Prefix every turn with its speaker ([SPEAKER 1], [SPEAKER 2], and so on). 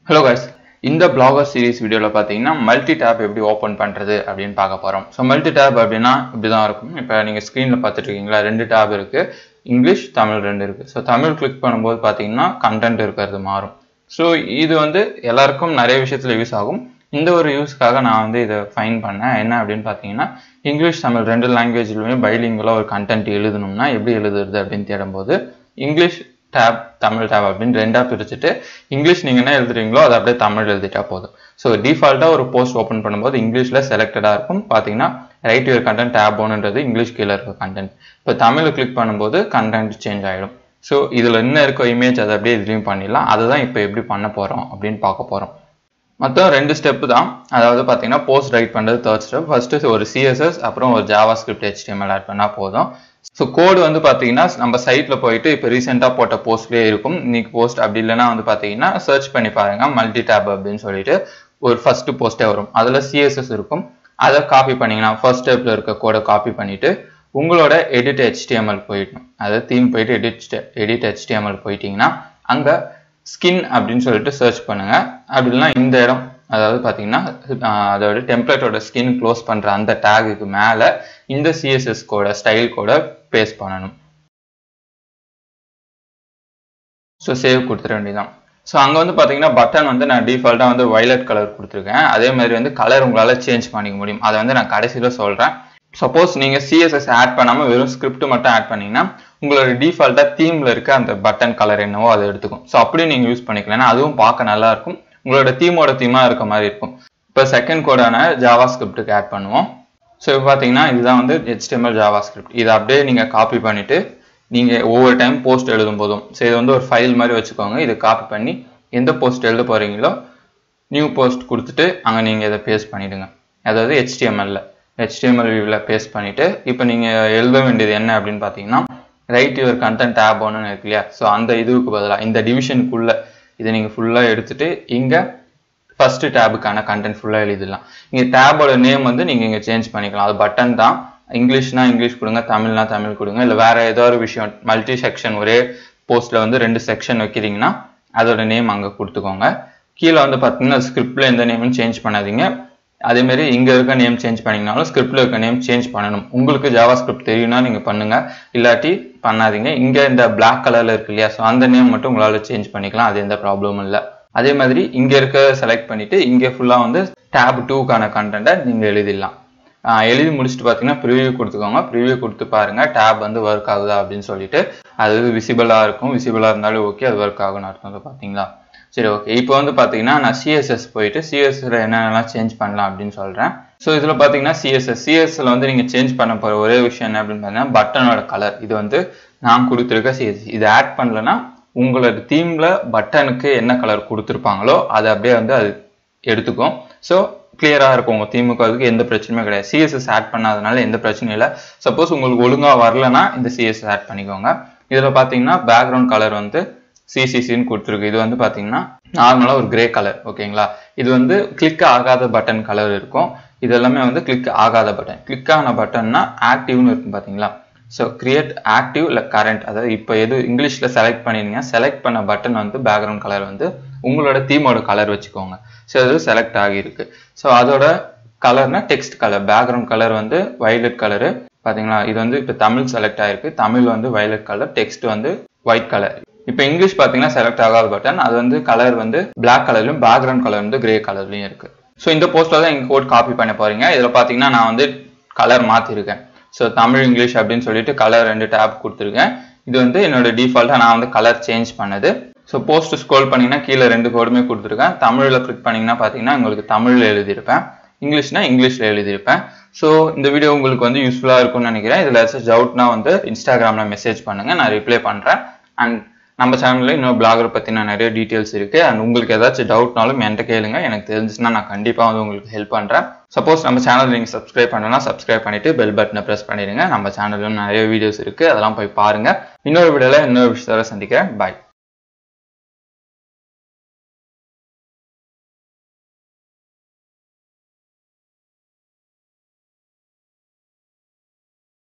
[SPEAKER 1] hello guys இந்த Blogger series வீடியோவில் பார்த்தீங்கன்னா மல்டி டேப் எப்படி ஓப்பன் பண்ணுறது அப்படின்னு பார்க்க போகிறோம் ஸோ மல்டி டேப் அப்படின்னா இப்படி தான் இருக்கும் இப்போ நீங்கள் ஸ்க்ரீனில் பார்த்துட்டு இருக்கீங்களா ரெண்டு டேப் இருக்குது இங்கிலீஷ் தமிழ் ரெண்டு இருக்குது ஸோ தமிழ் கிளிக் பண்ணும்போது பார்த்தீங்கன்னா கண்டென்ட் இருக்கிறது மாறும் ஸோ இது வந்து எல்லாருக்கும் நிறைய விஷயத்தில் யூஸ் ஆகும் இந்த ஒரு யூஸ்க்காக நான் வந்து இதை ஃபைன் பண்ணேன் என்ன அப்படின்னு பார்த்தீங்கன்னா இங்கிலீஷ் தமிழ் ரெண்டு லாங்குவேஜ்லையுமே பைலிங்கலாக ஒரு கண்டென்ட் எழுதணும்னா எப்படி எழுதுறது அப்படின்னு தேடும்போது இங்கிலீஷ் டேப் தமிழ் டேப் அப்படின்னு ரெண்டாக பிரிச்சுட்டு இங்கிலீஷ் நீங்கள் என்ன எழுதுறீங்களோ அதை அப்படியே தமிழ் எழுதிட்டா போதும் ஸோ டிஃபால்ட்டாக ஒரு போஸ்ட் ஓப்பன் பண்ணும்போது இங்கிலீஷில் செலக்டடாக இருக்கும் பார்த்தீங்கன்னா ரைட் யுவர் கண்டென்ட் டேப் ஒன்றுன்றது இங்கிலீஷ் கீழே இருக்க கண்டென்ட் இப்போ தமிழ் கிளிக் பண்ணும்போது கண்டென்ட் சேஞ்ச் ஆகிடும் ஸோ இதில் என்ன இருக்க இமேஜ் அதை அப்படியே இதுலேயும் பண்ணிடலாம் அதை தான் இப்போ எப்படி பண்ண போகிறோம் அப்படின்னு பார்க்க போகிறோம் மொத்தம் ரெண்டு ஸ்டெப்பு தான் அதாவது பார்த்தீங்கன்னா போஸ்ட் ரைட் பண்ணுறது தேர்ட் ஸ்டெப் ஃபர்ஸ்ட்டு ஒரு சிஎஸ்எஸ் அப்புறம் ஒரு ஜாவா ஸ்கிரிப்ட் HTML ஆட் பண்ணால் போதும் ஸோ கோடு வந்து பார்த்தீங்கன்னா நம்ம சைட்டில் போயிட்டு இப்போ ரீசெண்டாக போட்ட போஸ்ட்லேயே இருக்கும் இன்னைக்கு போஸ்ட் அப்படி இல்லைன்னா வந்து பார்த்தீங்கன்னா சர்ச் பண்ணி பாருங்க மல்டி டேப் அப்படின்னு சொல்லிட்டு ஒரு ஃபர்ஸ்ட் போஸ்ட்டே வரும் அதில் சிஎஸ்எஸ் இருக்கும் அதை காப்பி பண்ணீங்கன்னா ஃபர்ஸ்ட் ஸ்டெப்பில் இருக்க கோடை காப்பி பண்ணிட்டு உங்களோட எடிட் HTML போயிடணும் அதாவது தீம் போயிட்டு எடிட் எடிட் HTML போயிட்டீங்கன்னா அங்கே ஸ்கின் அப்படின்னு சொல்லிட்டு சர்ச் பண்ணுங்க அப்படின்னா இந்த இடம் அதாவது பார்த்தீங்கன்னா ஆஹ் அதோட டெம்ப்ளேட்டோட ஸ்கின் க்ளோஸ் பண்ணுற அந்த டேகுக்கு மேலே இந்த சிஎஸ்எஸ் கோட ஸ்டைல் கோட பேஸ்ட் பண்ணணும் ஸோ சேவ் கொடுத்துட வேண்டியதான் ஸோ அங்கே வந்து பார்த்தீங்கன்னா பட்டன் வந்து நான் டிஃபால்ட்டாக வந்து வயலட் கலர் கொடுத்துருக்கேன் அதே மாதிரி வந்து கலர் உங்களால் சேஞ்ச் பண்ணிக்க முடியும் அதை வந்து நான் கடைசியில் சொல்கிறேன் சப்போஸ் நீங்கள் சிஎஸ்எஸ் ஆட் பண்ணாமல் வெறும் ஸ்கிரிப்ட் மட்டும் ஆட் பண்ணீங்கன்னா உங்களோட டிஃபால்ட்டாக தீமில் இருக்க அந்த பட்டன் கலர் என்னவோ அதை எடுத்துக்கும் ஸோ அப்படியும் நீங்கள் யூஸ் பண்ணிக்கலாம் ஏன்னா அதுவும் பார்க்க நல்லா இருக்கும் உங்களோட தீமோட தீமாக இருக்க மாதிரி இருக்கும் இப்போ செகண்ட் கோடான ஜாவா ஸ்கிரிப்டுக்கு ஆட் பண்ணுவோம் ஸோ இப்போ பார்த்தீங்கன்னா இதுதான் வந்து HTML ஜாவா ஸ்கிரிப்ட் இதை அப்படியே நீங்கள் காப்பி பண்ணிவிட்டு நீங்கள் ஒவ்வொரு டைம் போஸ்ட் எழுதும் போதும் ஸோ இது வந்து ஒரு ஃபைல் மாதிரி வச்சுக்கோங்க இதை காப்பி பண்ணி எந்த போஸ்ட் எழுத போகிறீங்களோ நியூ போஸ்ட் கொடுத்துட்டு அங்கே நீங்கள் இதை பேஸ்ட் பண்ணிவிடுங்க அதாவது HTML-ல HTML வியூவில் பேஸ்ட் பண்ணிவிட்டு இப்போ நீங்கள் எழுத வேண்டியது என்ன அப்படின்னு பார்த்தீங்கன்னா ரைட் யுவர் கண்டென்ட் டேப் ஒன்று இருக்கு இல்லையா ஸோ அந்த இதுக்கு பதிலாக இந்த டிவிஷனுக்குள்ளே இதை நீங்கள் ஃபுல்லாக எடுத்துட்டு இங்கே ஃபர்ஸ்ட் டேபுக்கான கண்டென்ட் ஃபுல்லாக எழுதிடலாம் இங்கே டேபோட நேம் வந்து நீங்கள் இங்கே சேஞ்ச் பண்ணிக்கலாம் அது பட்டன் தான் இங்கிலீஷ்னா இங்கிலீஷ் கொடுங்க தமிழ்னா தமிழ் கொடுங்க இல்லை வேற ஏதோ ஒரு விஷயம் மல்டி செக்ஷன் ஒரே போஸ்ட்ல வந்து ரெண்டு செக்ஷன் வைக்கிறீங்கன்னா அதோட நேம் அங்கே கொடுத்துக்கோங்க கீழே வந்து பார்த்தீங்கன்னா ஸ்கிரிப்ட்ல எந்த நேமும் சேஞ்ச் பண்ணாதீங்க அதே மாதிரி இங்க இருக்க நேம் சேஞ்ச் பண்ணீங்கனாலும் ஸ்கிரிப்ட்ல இருக்க நேம் சேஞ்ச் பண்ணணும் உங்களுக்கு ஜாவா ஸ்கிரிப்ட் தெரியும்னா நீங்க பண்ணுங்க இல்லாட்டி பண்ணாதீங்க இங்க இந்த Black கலர்ல இருக்கு இல்லையா ஸோ அந்த நேம் மட்டும் உங்களால சேஞ்ச் பண்ணிக்கலாம் அது எந்த ப்ராப்ளமும் இல்லை அதே மாதிரி இங்க இருக்க செலக்ட் பண்ணிட்டு இங்க ஃபுல்லா வந்து டேப் டூக்கான கண்டென்ட்டை நீங்க எழுதிடலாம் ஆஹ் எழுதி முடிச்சுட்டு பார்த்தீங்கன்னா ப்ரிவியூ கொடுத்துக்கோங்க ப்ரிவியூ கொடுத்து பாருங்க டேப் வந்து ஒர்க் ஆகுதா அப்படின்னு சொல்லிட்டு அது விசிபிளாக இருக்கும் விசிபிளாக இருந்தாலும் ஓகே அது ஒர்க் ஆகும்னு அர்த்தம் வந்து பார்த்தீங்களா சரி ஓகே இப்போ வந்து பார்த்தீங்கன்னா நான் சிஎஸ்எஸ் போயிட்டு சிஎஸ்எஸ்ல என்னென்னலாம் சேஞ்ச் பண்ணலாம் அப்படின்னு சொல்கிறேன் ஸோ இதில் பார்த்தீங்கன்னா சிஎஸ்எஸ் சிஎஸ்எஸ்ல வந்து நீங்கள் சேஞ்ச் பண்ண போகிற ஒரே விஷயம் என்ன அப்படின்னு பார்த்தீங்கன்னா பட்டனோட கலர் இது வந்து நான் கொடுத்துருக்க சிஎஸ்எஸ் இது ஆட் பண்ணலன்னா உங்களோட தீமில் பட்டனுக்கு என்ன கலர் கொடுத்துருப்பாங்களோ அதை அப்படியே வந்து அது எடுத்துக்கும் ஸோ கிளியராக இருக்கும் உங்கள் தீமுக்கு அதுக்கு எந்த பிரச்சனையுமே கிடையாது சிஎஸ்எஸ் ஆட் பண்ணாதனால எந்த பிரச்சனையும் இல்லை சப்போஸ் உங்களுக்கு ஒழுங்காக வரலனா இந்த சிஎஸ்எஸ் ஆட் பண்ணிக்கோங்க இதில் பார்த்தீங்கன்னா பேக்ரவுண்ட் கலர் வந்து சிசிசின்னு கொடுத்துருக்கு இது வந்து பார்த்தீங்கன்னா நார்மலாக ஒரு கிரே கலர் ஓகேங்களா இது வந்து கிளிக் ஆகாத பட்டன் கலர் இருக்கும் இது எல்லாமே வந்து கிளிக் ஆகாத பட்டன் கிளிக் ஆன பட்டன்னா ஆக்டிவ்னு இருக்கும் பார்த்தீங்களா ஸோ கிரியேட் ஆக்டிவ் இல்லை கரண்ட் அதாவது இப்போ எது இங்கிலீஷில் செலக்ட் பண்ணிருங்க செலக்ட் பண்ண பட்டன் வந்து பேக்ரவுண்ட் கலர் வந்து உங்களோட தீமோட கலர் வச்சுக்கோங்க ஸோ அது செலக்ட் ஆகியிருக்கு ஸோ அதோட கலர்னா டெக்ஸ்ட் கலர் பேக்ரவுண்ட் கலர் வந்து வயலட் கலரு பார்த்தீங்களா இது வந்து இப்போ தமிழ் செலக்ட் ஆயிருக்கு தமிழ் வந்து வயலட் கலர் டெக்ஸ்ட் வந்து ஒயிட் கலர் இப்போ இங்கிலீஷ் பார்த்தீங்கன்னா செலக்ட் ஆகாத பட்டன் அது வந்து கலர் வந்து பிளாக் கலர்லையும் பேக்ரவுண்ட் கலர் வந்து கிரே கலர்லையும் இருக்கு ஸோ இந்த போஸ்ட்ல தான் எங்கள் கோட் காப்பி பண்ண போறீங்க இதில் பார்த்தீங்கன்னா நான் வந்து கலர் மாற்றிருக்கேன் ஸோ தமிழ் இங்கிலீஷ் அப்படின்னு சொல்லிட்டு கலர் ரெண்டு டேப் கொடுத்துருக்கேன் இது வந்து என்னோட டிஃபால்ட்டாக நான் வந்து கலர் சேஞ்ச் பண்ணது ஸோ போஸ்ட் ஸ்க்ரோல் பண்ணீங்கன்னா கீழே ரெண்டு கோடுமே கொடுத்துருக்கேன் தமிழில் கிளிக் பண்ணீங்கன்னா பார்த்தீங்கன்னா உங்களுக்கு தமிழில் எழுதியிருப்பேன் இங்கிலீஷ்னா இங்கிலீஷில் எழுதியிருப்பேன் ஸோ இந்த வீடியோ உங்களுக்கு வந்து யூஸ்ஃபுல்லாக இருக்கும்னு நினைக்கிறேன் இதில் ஏதாச்சும் டவுட்னா வந்து இன்ஸ்டாகிராமில் மெசேஜ் பண்ணுங்கள் நான் ரிப்ளை பண்ணுறேன் அண்ட் நம்ம சேனலில் இன்னும் பிளாகர் பற்றின நிறைய டீட்டெயில்ஸ் இருக்குது அண்ட் உங்களுக்கு ஏதாச்சும் டவுட்னாலும் என்கிட்ட கேளுங்க எனக்கு தெரிஞ்சுச்சுன்னா நான் கண்டிப்பாக வந்து உங்களுக்கு ஹெல்ப் பண்ணுறேன் சப்போஸ் நம்ம சேனல் நீங்கள் சப்ஸ்கிரைப் பண்ணலாம் சப்ஸ்கிரைப் பண்ணிட்டு பெல் பட்டனை ப்ரெஸ் பண்ணிடுங்க நம்ம சேனலில் நிறைய வீடியோஸ் இருக்குது அதெல்லாம் போய் பாருங்கள் இன்னொரு வீடியோவில் இன்னொரு விஷயத்தோட சந்திக்கிறேன் பாய்